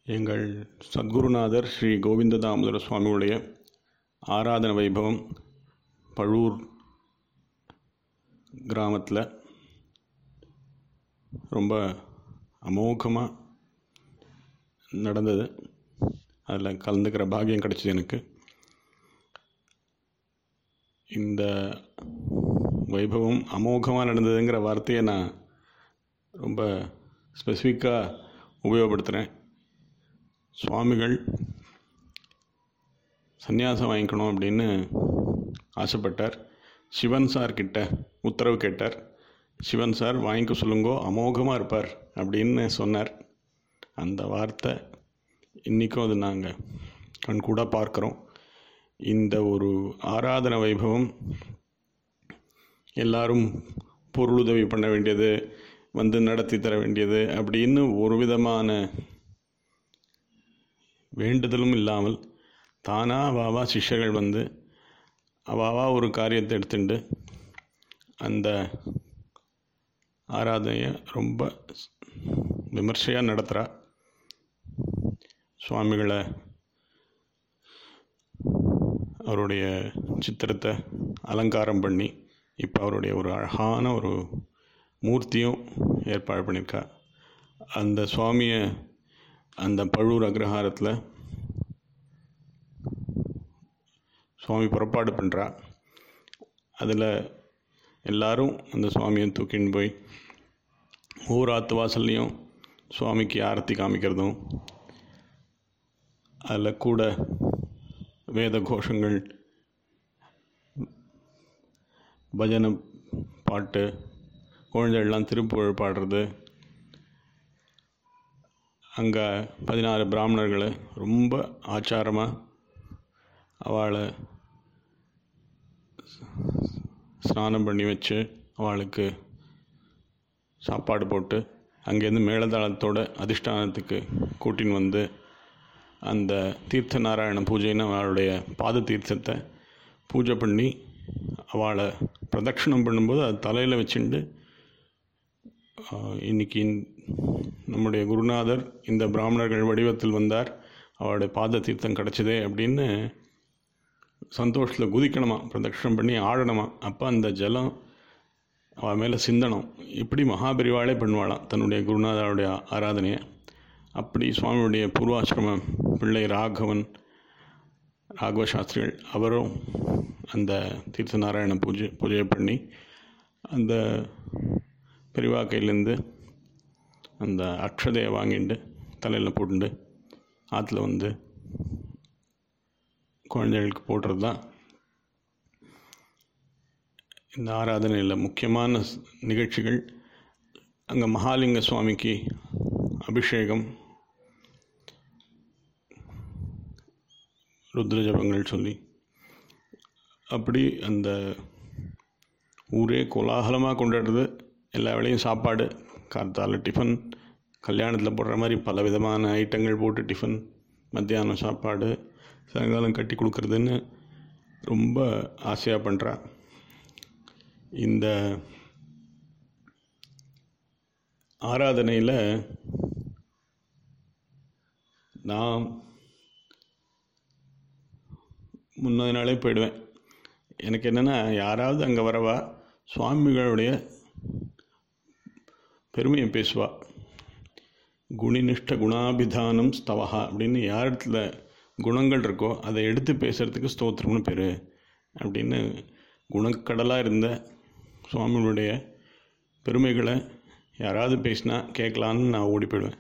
எங்கள் சத்குருநாதர் ஸ்ரீ கோவிந்த தாமோதர சுவாமியுடைய ஆராதன வைபவம் பழூர் கிராமத்தில் ரொம்ப அமோகமாக நடந்தது அதில் கலந்துக்கிற பாக்கியம் கிடச்சிது எனக்கு இந்த வைபவம் அமோகமாக நடந்ததுங்கிற வார்த்தையை நான் ரொம்ப ஸ்பெசிஃபிக்காக உபயோகப்படுத்துகிறேன் சுவாமிகள் சந்நியாசம் வாங்கிக்கணும் அப்படின்னு ஆசைப்பட்டார் சிவன் சார் கிட்ட உத்தரவு கேட்டார் சிவன் சார் வாங்கிக்க சொல்லுங்கோ அமோகமாக இருப்பார் அப்படின்னு சொன்னார் அந்த வார்த்தை இன்றைக்கும் அது நாங்கள் கண்கூடாக பார்க்குறோம் இந்த ஒரு ஆராதன வைபவம் எல்லாரும் பொருளுதவி பண்ண வேண்டியது வந்து நடத்தி தர வேண்டியது அப்படின்னு ஒரு விதமான வேண்டுதலும் இல்லாமல் தானாக அவாவா சிஷ்யர்கள் வந்து அவாவா ஒரு காரியத்தை எடுத்துட்டு அந்த ஆராதனையை ரொம்ப விமர்சையாக நடத்துகிறா சுவாமிகளை அவருடைய சித்திரத்தை அலங்காரம் பண்ணி இப்போ அவருடைய ஒரு அழகான ஒரு மூர்த்தியும் ஏற்பாடு பண்ணியிருக்கா அந்த சுவாமியை அந்த பழூர் அக்ரஹாரத்தில் சுவாமி புறப்பாடு பண்ணுறா அதில் எல்லாரும் அந்த சுவாமியை தூக்கின்னு போய் ஊர் ஆத்து வாசல்லையும் சுவாமிக்கு ஆரத்தி காமிக்கிறதும் அதில் கூட வேத கோஷங்கள் பஜனை பாட்டு குழந்தைகள்லாம் திருப்புகழ் பாடுறது அங்கே பதினாறு பிராமணர்களை ரொம்ப ஆச்சாரமாக அவளை ஸ்நானம் பண்ணி வச்சு அவளுக்கு சாப்பாடு போட்டு அங்கேருந்து மேலதாளத்தோட அதிஷ்டானத்துக்கு கூட்டின்னு வந்து அந்த தீர்த்த நாராயண பூஜைன்னு அவளுடைய பாத தீர்த்தத்தை பூஜை பண்ணி அவளை பிரதட்சணம் பண்ணும்போது அது தலையில் வச்சுண்டு இன்னைக்கு நம்முடைய குருநாதர் இந்த பிராமணர்கள் வடிவத்தில் வந்தார் அவருடைய பாத தீர்த்தம் கிடச்சிதே அப்படின்னு சந்தோஷத்தில் குதிக்கணுமா பிரதட்சணம் பண்ணி ஆடணுமா அப்போ அந்த ஜலம் அவள் மேலே சிந்தனம் இப்படி மகாபெரிவாளே பண்ணுவாளாம் தன்னுடைய குருநாதருடைய ஆராதனையை அப்படி சுவாமியுடைய பூர்வாசிரம பிள்ளை ராகவன் ராகவ சாஸ்திரிகள் அவரும் அந்த தீர்த்த நாராயண பூஜை பூஜையை பண்ணி அந்த பெரிவா கையிலேருந்து அந்த அக்ஷதையை வாங்கிட்டு தலையில் போட்டுண்டு ஆற்றுல வந்து குழந்தைகளுக்கு போடுறது தான் இந்த ஆராதனையில் முக்கியமான நிகழ்ச்சிகள் அங்கே மகாலிங்க சுவாமிக்கு அபிஷேகம் ருத்ர ஜபங்கள் சொல்லி அப்படி அந்த ஊரே கோலாகலமாக கொண்டாடுறது எல்லா வேளையும் சாப்பாடு கார்த்தால டிஃபன் கல்யாணத்தில் போடுற மாதிரி பல விதமான ஐட்டங்கள் போட்டு டிஃபன் மத்தியானம் சாப்பாடு சாயங்காலம் கட்டி கொடுக்குறதுன்னு ரொம்ப ஆசையாக பண்ணுறா இந்த ஆராதனையில் நான் முன்னது நாளே போயிடுவேன் எனக்கு என்னென்னா யாராவது அங்கே வரவா சுவாமிகளுடைய பெருமையை பேசுவா குணினிஷ்ட குணாபிதானம் ஸ்தவஹா அப்படின்னு யார் இடத்துல குணங்கள் இருக்கோ அதை எடுத்து பேசுகிறதுக்கு ஸ்தோத்திரம்னு பேர் அப்படின்னு குணக்கடலாக இருந்த சுவாமிகளுடைய பெருமைகளை யாராவது பேசினா கேட்கலான்னு நான் ஓடி போயிடுவேன்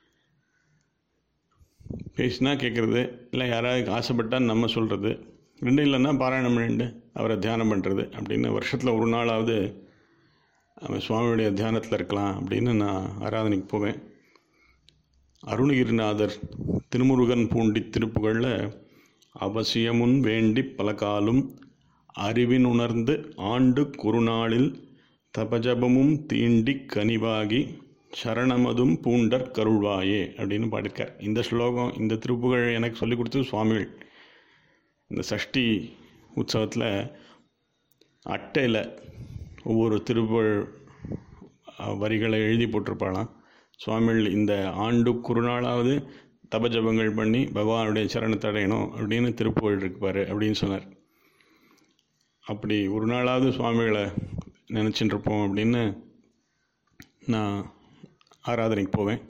பேசினா கேட்குறது இல்லை யாராவது ஆசைப்பட்டால் நம்ம சொல்கிறது ரெண்டும் இல்லைன்னா பாராயணம் பண்ணிட்டு அவரை தியானம் பண்ணுறது அப்படின்னு வருஷத்தில் ஒரு நாளாவது அவன் சுவாமியுடைய தியானத்தில் இருக்கலாம் அப்படின்னு நான் ஆராதனைக்கு போவேன் அருணகிரிநாதர் திருமுருகன் பூண்டி திருப்புகளில் அவசியமுன் வேண்டி பல காலும் அறிவின் உணர்ந்து ஆண்டு குறுநாளில் தபஜபமும் தீண்டி கனிவாகி சரணமதும் பூண்டற் கருள்வாயே அப்படின்னு பாடிருக்கார் இந்த ஸ்லோகம் இந்த திருப்புகழ் எனக்கு சொல்லிக் கொடுத்தது சுவாமிகள் இந்த சஷ்டி உற்சவத்தில் அட்டையில் ஒவ்வொரு திருப்புகழ் வரிகளை எழுதி போட்டிருப்பாளாம் சுவாமிகள் இந்த ஆண்டு குறுநாளாவது தபஜபங்கள் பண்ணி பகவானுடைய சரணத்தை அடையணும் அப்படின்னு திருப்புகழ் இருக்கு பாரு அப்படின்னு சொன்னார் அப்படி ஒரு நாளாவது சுவாமிகளை நினச்சிட்டு இருப்போம் அப்படின்னு நான் ஆராதனைக்கு போவேன்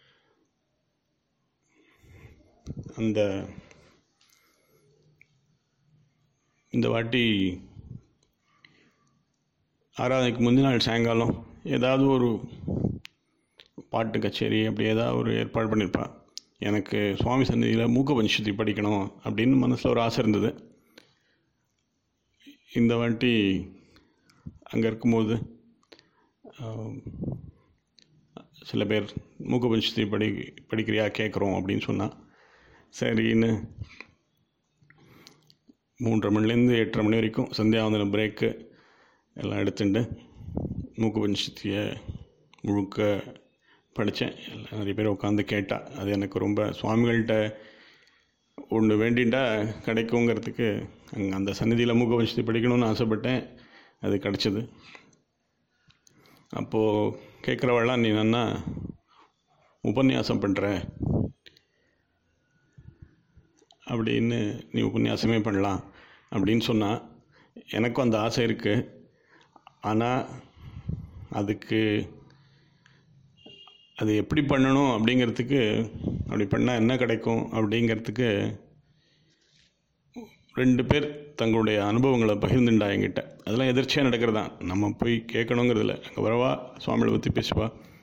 அந்த இந்த வாட்டி ஆராதனைக்கு முந்தின நாள் சாயங்காலம் ஏதாவது ஒரு பாட்டு கச்சேரி அப்படி ஏதாவது ஒரு ஏற்பாடு பண்ணியிருப்பான் எனக்கு சுவாமி சந்நிதியில் மூக்க பஞ்சதி படிக்கணும் அப்படின்னு மனசில் ஒரு ஆசை இருந்தது இந்த வாட்டி அங்கே இருக்கும்போது ஆம், சில பேர் மூக்க பஞ்சதி படி படிக்கிறியா கேட்குறோம் அப்படின்னு சொன்னால் சரின்னு மூன்றரை மணிலேருந்து எட்டரை மணி வரைக்கும் சந்தியாவந்தன பிரேக்கு எல்லாம் எடுத்துட்டு மூக்கு பஞ்சத்தியை முழுக்க படித்தேன் எல்லாம் நிறைய பேர் உட்காந்து கேட்டா அது எனக்கு ரொம்ப சுவாமிகள்கிட்ட ஒன்று வேண்டிட்டா கிடைக்குங்கிறதுக்கு அங்கே அந்த சந்நிதியில் மூக்க பஞ்சத்தி படிக்கணும்னு ஆசைப்பட்டேன் அது கிடச்சிது அப்போது கேட்குறவெல்லாம் நீ நன்னா உபன்யாசம் பண்ணுற அப்படின்னு நீ உபன்யாசமே பண்ணலாம் அப்படின்னு சொன்னால் எனக்கும் அந்த ஆசை இருக்குது ஆனால் அதுக்கு அது எப்படி பண்ணணும் அப்படிங்கிறதுக்கு அப்படி பண்ணால் என்ன கிடைக்கும் அப்படிங்கிறதுக்கு ரெண்டு பேர் தங்களுடைய அனுபவங்களை பகிர்ந்துண்டா என்கிட்ட அதெல்லாம் எதிர்ச்சியாக நடக்கிறது தான் நம்ம போய் கேட்கணுங்கிறதில்ல அங்கே வரவா சுவாமிகளை பற்றி பேசுவா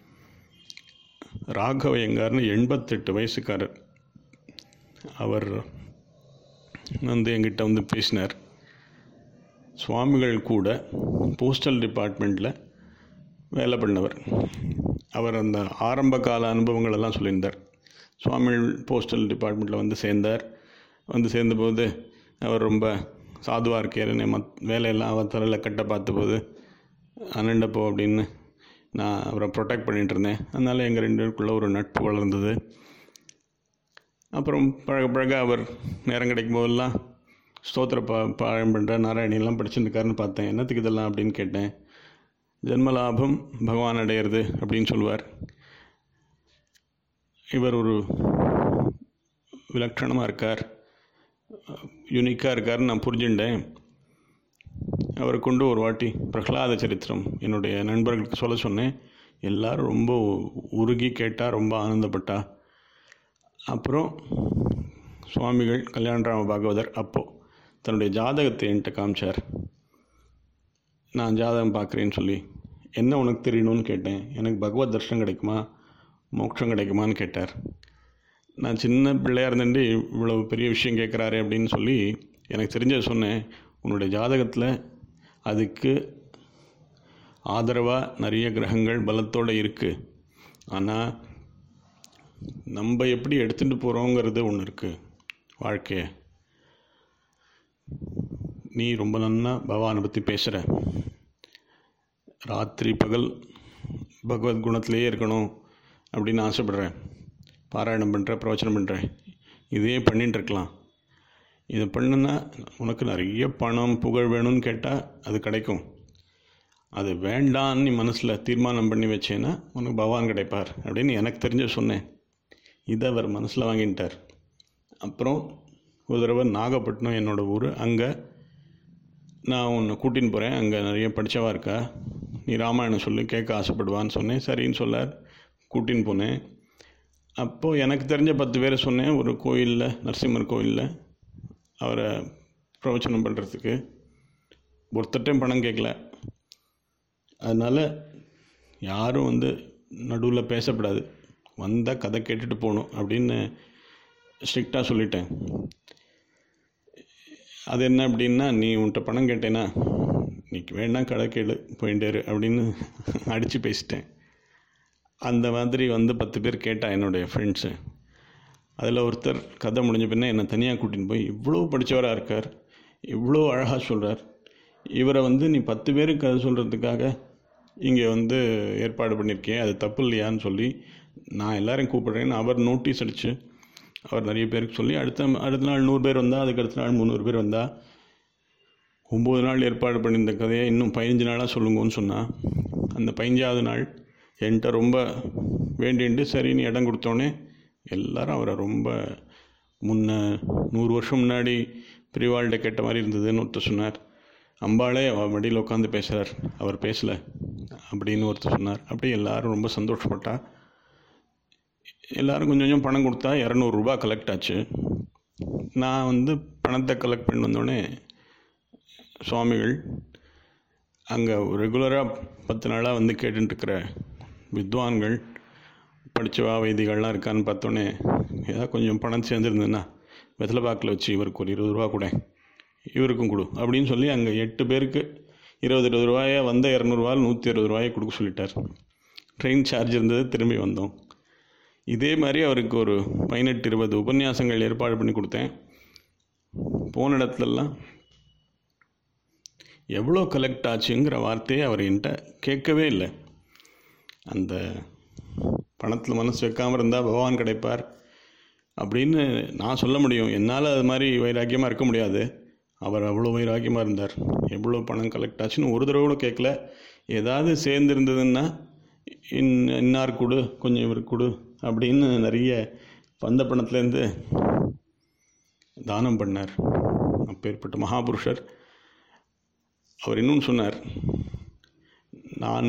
ராகவ எங்கார்னு எண்பத்தெட்டு வயசுக்காரர் அவர் வந்து என்கிட்ட வந்து பேசினார் சுவாமிகள் கூட போஸ்டல் டிபார்ட்மெண்ட்டில் வேலை பண்ணவர் அவர் அந்த ஆரம்ப கால அனுபவங்கள் எல்லாம் சொல்லியிருந்தார் சுவாமிகள் போஸ்டல் டிபார்ட்மெண்ட்டில் வந்து சேர்ந்தார் வந்து சேர்ந்தபோது அவர் ரொம்ப சாதுவாக இருக்காருன்னு மத் வேலையெல்லாம் அவர் தலையில் கட்ட பார்த்தபோது அனண்டப்போ அப்படின்னு நான் அவரை ப்ரொடெக்ட் பண்ணிகிட்டு இருந்தேன் அதனால் எங்கள் ரெண்டு பேருக்குள்ள ஒரு நட்பு வளர்ந்தது அப்புறம் பழக பழக அவர் நேரம் கிடைக்கும் போதெல்லாம் ஸ்தோத்திர பா பாழம் பண்ணுற நாராயணியெல்லாம் படிச்சுருக்காருன்னு பார்த்தேன் என்னத்துக்கு இதெல்லாம் அப்படின்னு கேட்டேன் ஜென்மலாபம் பகவான் அடையிறது அப்படின்னு சொல்லுவார் இவர் ஒரு விலட்சணமாக இருக்கார் யூனிக்காக இருக்காருன்னு நான் புரிஞ்சுட்டேன் அவரை கொண்டு ஒரு வாட்டி பிரகலாத சரித்திரம் என்னுடைய நண்பர்களுக்கு சொல்ல சொன்னேன் எல்லாரும் ரொம்ப உருகி கேட்டா ரொம்ப ஆனந்தப்பட்டா அப்புறம் சுவாமிகள் கல்யாணராம பாகவதர் அப்போது தன்னுடைய ஜாதகத்தை என்கிட்ட காமிச்சார் நான் ஜாதகம் பார்க்குறேன்னு சொல்லி என்ன உனக்கு தெரியணும்னு கேட்டேன் எனக்கு பகவத் தர்ஷனம் கிடைக்குமா மோட்சம் கிடைக்குமான்னு கேட்டார் நான் சின்ன பிள்ளையாக இருந்துட்டு இவ்வளோ பெரிய விஷயம் கேட்குறாரு அப்படின்னு சொல்லி எனக்கு தெரிஞ்சதை சொன்னேன் உன்னுடைய ஜாதகத்தில் அதுக்கு ஆதரவாக நிறைய கிரகங்கள் பலத்தோடு இருக்குது ஆனால் நம்ம எப்படி எடுத்துகிட்டு போகிறோங்கிறது ஒன்று இருக்குது வாழ்க்கையை நீ ரொம்ப நன்னா பகவானை பற்றி பேசுகிற ராத்திரி பகல் பகவத் குணத்திலேயே இருக்கணும் அப்படின்னு ஆசைப்படுறேன் பாராயணம் பண்ணுறேன் பிரவச்சனம் பண்ணுறேன் இதே பண்ணிட்டு இருக்கலாம் இதை பண்ணுனா உனக்கு நிறைய பணம் புகழ் வேணும்னு கேட்டால் அது கிடைக்கும் அது வேண்டான்னு நீ மனசில் தீர்மானம் பண்ணி வச்சேன்னா உனக்கு பகவான் கிடைப்பார் அப்படின்னு எனக்கு தெரிஞ்ச சொன்னேன் இதை அவர் மனசில் வாங்கிட்டார் அப்புறம் ஒரு தடவை நாகப்பட்டினம் என்னோடய ஊர் அங்கே நான் உன்னை கூட்டின்னு போகிறேன் அங்கே நிறைய படித்தவா இருக்கா நீ ராமாயணம் சொல்லி கேட்க ஆசைப்படுவான்னு சொன்னேன் சரின்னு சொல்லார் கூட்டின்னு போனேன் அப்போது எனக்கு தெரிஞ்ச பத்து பேரை சொன்னேன் ஒரு கோயிலில் நரசிம்மர் கோயிலில் அவரை பிரவச்சனம் பண்ணுறதுக்கு ஒருத்தட்டையும் பணம் கேட்கல அதனால் யாரும் வந்து நடுவில் பேசக்கூடாது வந்தால் கதை கேட்டுட்டு போகணும் அப்படின்னு ஸ்ட்ரிக்டாக சொல்லிட்டேன் அது என்ன அப்படின்னா நீ உன்கிட்ட பணம் கேட்டேன்னா நீ வேணா கடை கேளு போயிட்டாரு அப்படின்னு அடித்து பேசிட்டேன் அந்த மாதிரி வந்து பத்து பேர் கேட்டா என்னுடைய ஃப்ரெண்ட்ஸு அதில் ஒருத்தர் கதை முடிஞ்ச பின்னே என்னை தனியாக கூட்டின்னு போய் இவ்வளோ படித்தவராக இருக்கார் இவ்வளோ அழகாக சொல்கிறார் இவரை வந்து நீ பத்து பேருக்கு கதை சொல்கிறதுக்காக இங்கே வந்து ஏற்பாடு பண்ணியிருக்கேன் அது தப்பு இல்லையான்னு சொல்லி நான் எல்லாரையும் கூப்பிடுறேன்னு அவர் நோட்டீஸ் அடித்து அவர் நிறைய பேருக்கு சொல்லி அடுத்த அடுத்த நாள் நூறு பேர் வந்தால் அதுக்கு அடுத்த நாள் முந்நூறு பேர் வந்தால் ஒம்பது நாள் ஏற்பாடு பண்ணியிருந்த கதையை இன்னும் பதினஞ்சு நாளாக சொல்லுங்கன்னு சொன்னால் அந்த பதினஞ்சாவது நாள் என்கிட்ட ரொம்ப வேண்டின்ட்டு சரின்னு இடம் கொடுத்தோன்னே எல்லாரும் அவரை ரொம்ப முன்ன நூறு வருஷம் முன்னாடி பிரிவாள்கிட்ட கேட்ட மாதிரி இருந்ததுன்னு ஒருத்தர் சொன்னார் அம்பாளே அவர் மடியில் உட்காந்து பேசுகிறார் அவர் பேசலை அப்படின்னு ஒருத்தர் சொன்னார் அப்படி எல்லாரும் ரொம்ப சந்தோஷப்பட்டா எல்லாரும் கொஞ்சம் கொஞ்சம் பணம் கொடுத்தா இரநூறுபா கலெக்ட் ஆச்சு நான் வந்து பணத்தை கலெக்ட் பண்ணி வந்தோடனே சுவாமிகள் அங்கே ரெகுலராக பத்து நாளாக வந்து கேட்டுருக்கிற வித்வான்கள் படித்தவா வைதிகள்லாம் இருக்கான்னு பார்த்தோன்னே ஏதாவது கொஞ்சம் பணம் சேர்ந்துருந்ததுன்னா வெத்தலை பாக்கில் வச்சு இவருக்கு ஒரு இருபது ரூபா கூட இவருக்கும் கொடு அப்படின்னு சொல்லி அங்கே எட்டு பேருக்கு இருபது இருபது ரூபாயை வந்த இரநூறுவாயில் நூற்றி இருபது ரூபாயை கொடுக்க சொல்லிட்டார் ட்ரெயின் சார்ஜ் இருந்தது திரும்பி வந்தோம் இதே மாதிரி அவருக்கு ஒரு பதினெட்டு இருபது உபன்யாசங்கள் ஏற்பாடு பண்ணி கொடுத்தேன் போன இடத்துலலாம் எவ்வளோ கலெக்ட் ஆச்சுங்கிற வார்த்தையை அவர் என்கிட்ட கேட்கவே இல்லை அந்த பணத்தில் மனசு வைக்காமல் இருந்தால் பகவான் கிடைப்பார் அப்படின்னு நான் சொல்ல முடியும் என்னால் அது மாதிரி வைராக்கியமாக இருக்க முடியாது அவர் அவ்வளோ வைராக்கியமாக இருந்தார் எவ்வளோ பணம் கலெக்ட் ஆச்சுன்னு ஒரு தடவை கூட கேட்கல ஏதாவது சேர்ந்துருந்ததுன்னா இன் இன்னார் கொடு கொஞ்சம் இவருக்கு கொடு அப்படின்னு நிறைய வந்த பணத்துலேருந்து தானம் பண்ணார் அப்பேற்பட்ட மகாபுருஷர் அவர் இன்னும் சொன்னார் நான்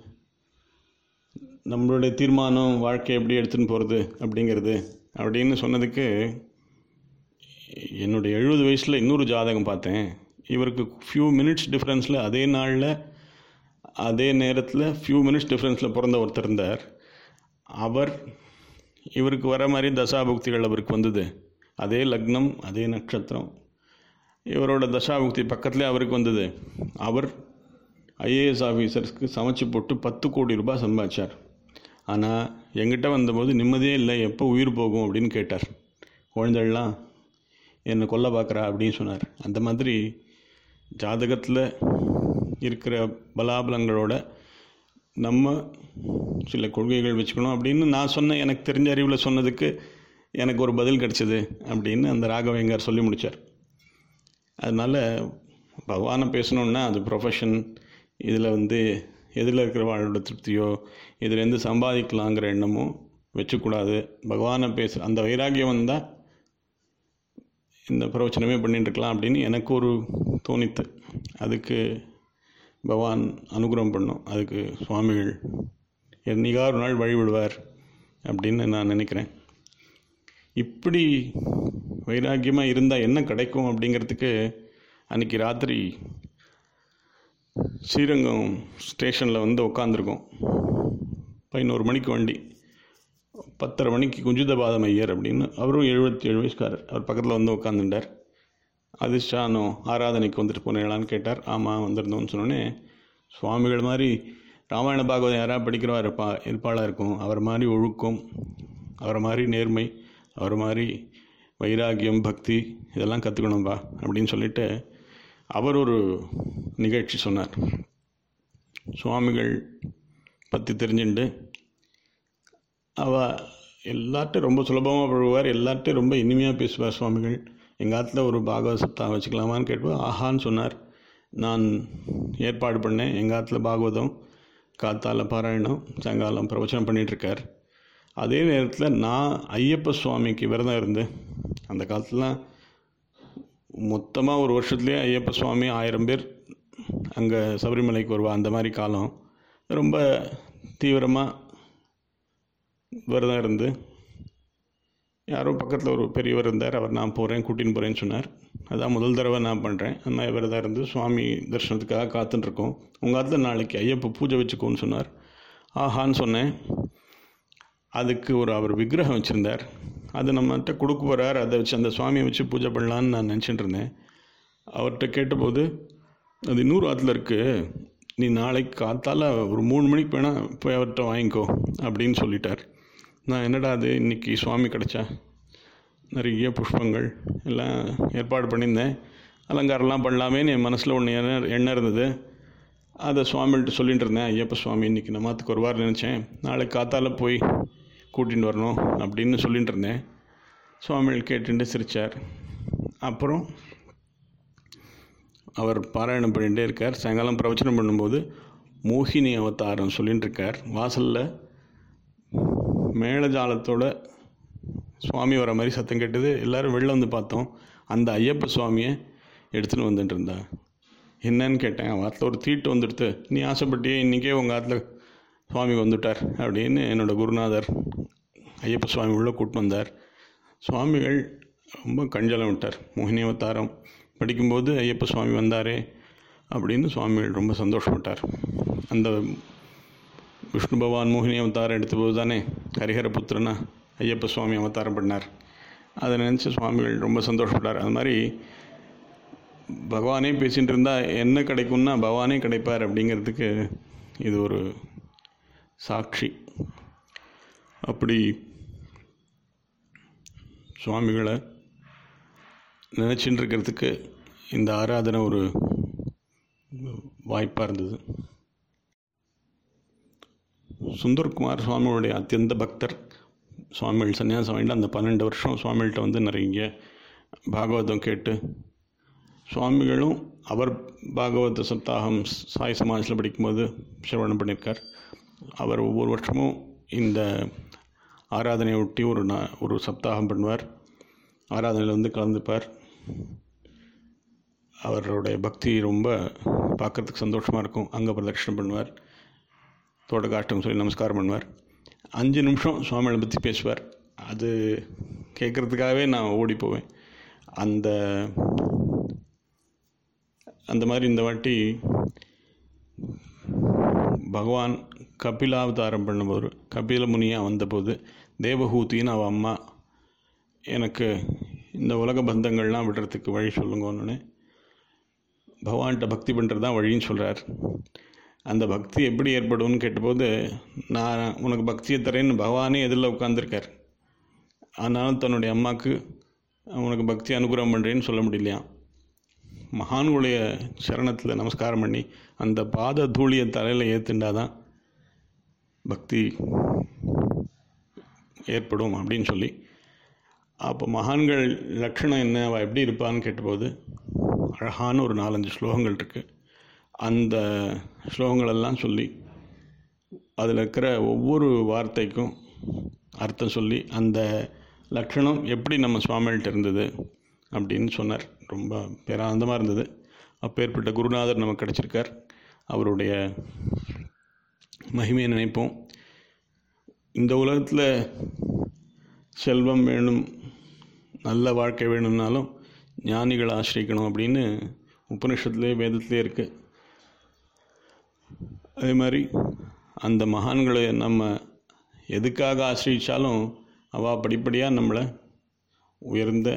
நம்மளுடைய தீர்மானம் வாழ்க்கை எப்படி எடுத்துன்னு போகிறது அப்படிங்கிறது அப்படின்னு சொன்னதுக்கு என்னுடைய எழுபது வயசில் இன்னொரு ஜாதகம் பார்த்தேன் இவருக்கு ஃபியூ மினிட்ஸ் டிஃப்ரென்ஸில் அதே நாளில் அதே நேரத்தில் ஃபியூ மினிட்ஸ் டிஃப்ரென்ஸில் பிறந்த ஒருத்தர் இருந்தார் அவர் இவருக்கு வர மாதிரி தசாபுக்திகள் அவருக்கு வந்தது அதே லக்னம் அதே நட்சத்திரம் இவரோட தசாபுக்தி பக்கத்துலேயே அவருக்கு வந்தது அவர் ஐஏஎஸ் ஆஃபீஸர்ஸ்க்கு சமைச்சு போட்டு பத்து கோடி ரூபாய் சம்பாதிச்சார் ஆனால் எங்கிட்ட வந்தபோது நிம்மதியே இல்லை எப்போ உயிர் போகும் அப்படின்னு கேட்டார் குழந்தைகள்லாம் என்னை கொல்ல பார்க்குறா அப்படின்னு சொன்னார் அந்த மாதிரி ஜாதகத்தில் இருக்கிற பலாபலங்களோட நம்ம சில கொள்கைகள் வச்சுக்கணும் அப்படின்னு நான் சொன்ன எனக்கு தெரிஞ்ச அறிவில் சொன்னதுக்கு எனக்கு ஒரு பதில் கிடச்சிது அப்படின்னு அந்த ராகவேங்கர் சொல்லி முடித்தார் அதனால் பகவானை பேசணுன்னா அது ப்ரொஃபஷன் இதில் வந்து எதில் இருக்கிற வாழ்வோட திருப்தியோ இதுலேருந்து சம்பாதிக்கலாங்கிற எண்ணமோ வச்சுக்கூடாது பகவானை பேச அந்த வைராகியம் வந்தால் இந்த பிரவச்சனமே பண்ணிட்டு இருக்கலாம் அப்படின்னு எனக்கு ஒரு தோணித்து அதுக்கு பகவான் அனுகிரகம் பண்ணும் அதுக்கு சுவாமிகள் என்னைக்கா ஒரு நாள் வழிவிடுவார் அப்படின்னு நான் நினைக்கிறேன் இப்படி வைராக்கியமாக இருந்தால் என்ன கிடைக்கும் அப்படிங்கிறதுக்கு அன்றைக்கி ராத்திரி ஸ்ரீரங்கம் ஸ்டேஷனில் வந்து உட்காந்துருக்கோம் பதினோரு மணிக்கு வண்டி பத்தரை மணிக்கு குஞ்சுதபாதம் ஐயர் அப்படின்னு அவரும் எழுபத்தி ஏழு வயசுக்காரர் அவர் பக்கத்தில் வந்து உட்காந்துட்டார் அதிர்ஷ்டானோ ஆராதனைக்கு வந்துட்டு போனீங்களான்னு கேட்டார் ஆமாம் வந்திருந்தோம்னு சொன்னோன்னே சுவாமிகள் மாதிரி ராமாயண பாகவதம் யாராவது படிக்கிறவா இருப்பா இருப்பாளாக இருக்கும் அவர் மாதிரி ஒழுக்கம் அவரை மாதிரி நேர்மை அவர் மாதிரி வைராகியம் பக்தி இதெல்லாம் கற்றுக்கணும்பா அப்படின்னு சொல்லிட்டு அவர் ஒரு நிகழ்ச்சி சொன்னார் சுவாமிகள் பற்றி தெரிஞ்சுண்டு அவ எல்லார்ட்டும் ரொம்ப சுலபமாக பழகுவார் எல்லார்ட்டும் ரொம்ப இனிமையாக பேசுவார் சுவாமிகள் எங்கள் ஆற்றுல ஒரு பாகவத சப்தாகம் வச்சுக்கலாமான்னு கேட்போம் ஆஹான்னு சொன்னார் நான் ஏற்பாடு பண்ணேன் எங்கள் ஆற்றுல பாகவதம் காத்தால பாராயணம் சாயங்காலம் பிரவச்சனம் பண்ணிகிட்ருக்கார் அதே நேரத்தில் நான் ஐயப்ப சுவாமிக்கு விரதம் இருந்து அந்த காலத்துலலாம் மொத்தமாக ஒரு வருஷத்துலேயே ஐயப்ப சுவாமி ஆயிரம் பேர் அங்கே சபரிமலைக்கு வருவா அந்த மாதிரி காலம் ரொம்ப தீவிரமாக விரதம் இருந்து யாரோ பக்கத்தில் ஒரு பெரியவர் இருந்தார் அவர் நான் போகிறேன் கூட்டின்னு போகிறேன்னு சொன்னார் அதான் முதல் தடவை நான் பண்ணுறேன் அந்த மாதிரி விரதம் இருந்து சுவாமி தரிசனத்துக்காக காத்துட்ருக்கோம் உங்கள் ஆற்றுல நாளைக்கு ஐயப்ப பூஜை வச்சுக்கோன்னு சொன்னார் ஆஹான்னு சொன்னேன் அதுக்கு ஒரு அவர் விக்கிரகம் வச்சுருந்தார் அது நம்மகிட்ட கொடுக்க போகிறார் அதை வச்சு அந்த சுவாமியை வச்சு பூஜை பண்ணலான்னு நான் நினச்சிட்டு இருந்தேன் அவர்கிட்ட கேட்டபோது அது இன்னொரு ஆற்றுல இருக்குது நீ நாளைக்கு காத்தால ஒரு மூணு மணிக்கு வேணால் போய் அவர்கிட்ட வாங்கிக்கோ அப்படின்னு சொல்லிட்டார் நான் என்னடா அது இன்றைக்கி சுவாமி கிடச்சா நிறைய புஷ்பங்கள் எல்லாம் ஏற்பாடு பண்ணியிருந்தேன் அலங்காரம்லாம் பண்ணலாமேன்னு என் மனசில் ஒன்று எண்ணம் எண்ணம் இருந்தது அதை சுவாமிகிட்ட சொல்லிட்டு இருந்தேன் ஐயப்ப சுவாமி இன்றைக்கி நம்மாத்துக்கு வருவார்னு நினச்சேன் நாளைக்கு காத்தால போய் கூட்டின்னு வரணும் அப்படின்னு சொல்லிட்டு இருந்தேன் சுவாமிகள் கேட்டுட்டு சிரித்தார் அப்புறம் அவர் பாராயணம் பண்ணிகிட்டே இருக்கார் சாயங்காலம் பிரவச்சனம் பண்ணும்போது மோகினி அவதாரம் சொல்லிட்டு இருக்கார் வாசலில் மேளஜாலத்தோட சுவாமி வர மாதிரி சத்தம் கேட்டது எல்லோரும் வெளில வந்து பார்த்தோம் அந்த ஐயப்ப சுவாமியை எடுத்துன்னு வந்துட்டு இருந்தா என்னன்னு கேட்டேன் அவன் ஆற்றுல ஒரு தீட்டு வந்துடுத்து நீ ஆசைப்பட்டியே இன்றைக்கே உங்கள் ஆற்றுல சுவாமி வந்துட்டார் அப்படின்னு என்னோட குருநாதர் ஐயப்ப சுவாமி உள்ளே கூட்டின்னு வந்தார் சுவாமிகள் ரொம்ப கஞ்சலம் விட்டார் மோகினி அவதாரம் படிக்கும்போது ஐயப்ப சுவாமி வந்தாரே அப்படின்னு சுவாமிகள் ரொம்ப சந்தோஷப்பட்டார் அந்த விஷ்ணு பகவான் மோகினி அவதாரம் எடுத்தபோது தானே ஹரிஹர புத்திரனா ஐயப்ப சுவாமி அவதாரம் பண்ணார் அதை நினச்சி சுவாமிகள் ரொம்ப சந்தோஷப்பட்டார் அது மாதிரி பகவானே பேசிகிட்டு இருந்தால் என்ன கிடைக்கும்னா பகவானே கிடைப்பார் அப்படிங்கிறதுக்கு இது ஒரு சாட்சி அப்படி சுவாமிகளை நினச்சின்னு இருக்கிறதுக்கு இந்த ஆராதனை ஒரு வாய்ப்பாக இருந்தது சுந்தர்குமார் சுவாமிகளுடைய அத்தியந்த பக்தர் சுவாமிகள் சன்னியாசம் வாங்கிட்டு அந்த பன்னெண்டு வருஷம் சுவாமிகள்கிட்ட வந்து நிறைய பாகவதம் கேட்டு சுவாமிகளும் அவர் பாகவத சப்தாகம் சாய் சமாஜில் படிக்கும்போது சிரவணம் பண்ணியிருக்கார் அவர் ஒவ்வொரு வருஷமும் இந்த ஆராதனையை ஒட்டி ஒரு நா ஒரு சப்தாகம் பண்ணுவார் ஆராதனையில் வந்து கலந்துப்பார் அவருடைய பக்தி ரொம்ப பார்க்குறதுக்கு சந்தோஷமாக இருக்கும் அங்கே பிரதட்சணம் பண்ணுவார் தோட்ட காஷ்டம் சொல்லி நமஸ்காரம் பண்ணுவார் அஞ்சு நிமிஷம் சுவாமிகளை பற்றி பேசுவார் அது கேட்குறதுக்காகவே நான் ஓடி போவேன் அந்த அந்த மாதிரி இந்த வாட்டி பகவான் கபிலாவதாரம் பண்ணும்போது கபில முனியாக வந்தபோது தேவஹூத்தின்னு அவள் அம்மா எனக்கு இந்த உலக பந்தங்கள்லாம் விடுறதுக்கு வழி சொல்லுங்கன்னு பகவான்கிட்ட பக்தி பண்ணுறது தான் வழின்னு சொல்கிறார் அந்த பக்தி எப்படி ஏற்படும்னு கேட்டபோது நான் உனக்கு பக்தியை தரேன்னு பகவானே எதிரில் உட்காந்துருக்கார் ஆனாலும் தன்னுடைய அம்மாவுக்கு உனக்கு பக்தி அனுகிரகம் பண்ணுறேன்னு சொல்ல முடியலையாம் மகான்களுடைய சரணத்தில் நமஸ்காரம் பண்ணி அந்த பாத தூளியை தலையில் ஏற்றுண்டாதான் பக்தி ஏற்படும் அப்படின்னு சொல்லி அப்போ மகான்கள் லக்ஷணம் என்ன அவள் எப்படி இருப்பான்னு கேட்டபோது அழகான ஒரு நாலஞ்சு ஸ்லோகங்கள் இருக்குது அந்த ஸ்லோகங்களெல்லாம் சொல்லி அதில் இருக்கிற ஒவ்வொரு வார்த்தைக்கும் அர்த்தம் சொல்லி அந்த லக்ஷணம் எப்படி நம்ம சுவாமிகள்ட்ட இருந்தது அப்படின்னு சொன்னார் ரொம்ப பேரானந்தமாக இருந்தது அப்பேற்பட்ட குருநாதர் நமக்கு கிடச்சிருக்கார் அவருடைய மகிமையை நினைப்போம் இந்த உலகத்தில் செல்வம் வேணும் நல்ல வாழ்க்கை வேணும்னாலும் ஞானிகளை ஆசிரிக்கணும் அப்படின்னு உபனிஷத்துலேயே வேதத்துலேயே இருக்குது அதே மாதிரி அந்த மகான்களை நம்ம எதுக்காக ஆசிரியித்தாலும் அவள் படிப்படியாக நம்மளை உயர்ந்த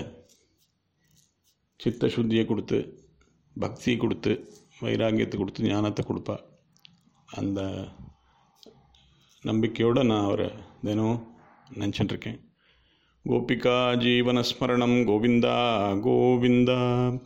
சித்த சுத்தியை கொடுத்து பக்தியை கொடுத்து வைராக்கியத்தை கொடுத்து ஞானத்தை கொடுப்பா அந்த நம்பிக்கையோடு நான் அவரை தினமும் நினச்சிட்டுருக்கேன் கோபிகா ஜீவனஸ்மரணம் கோவிந்தா கோவிந்தா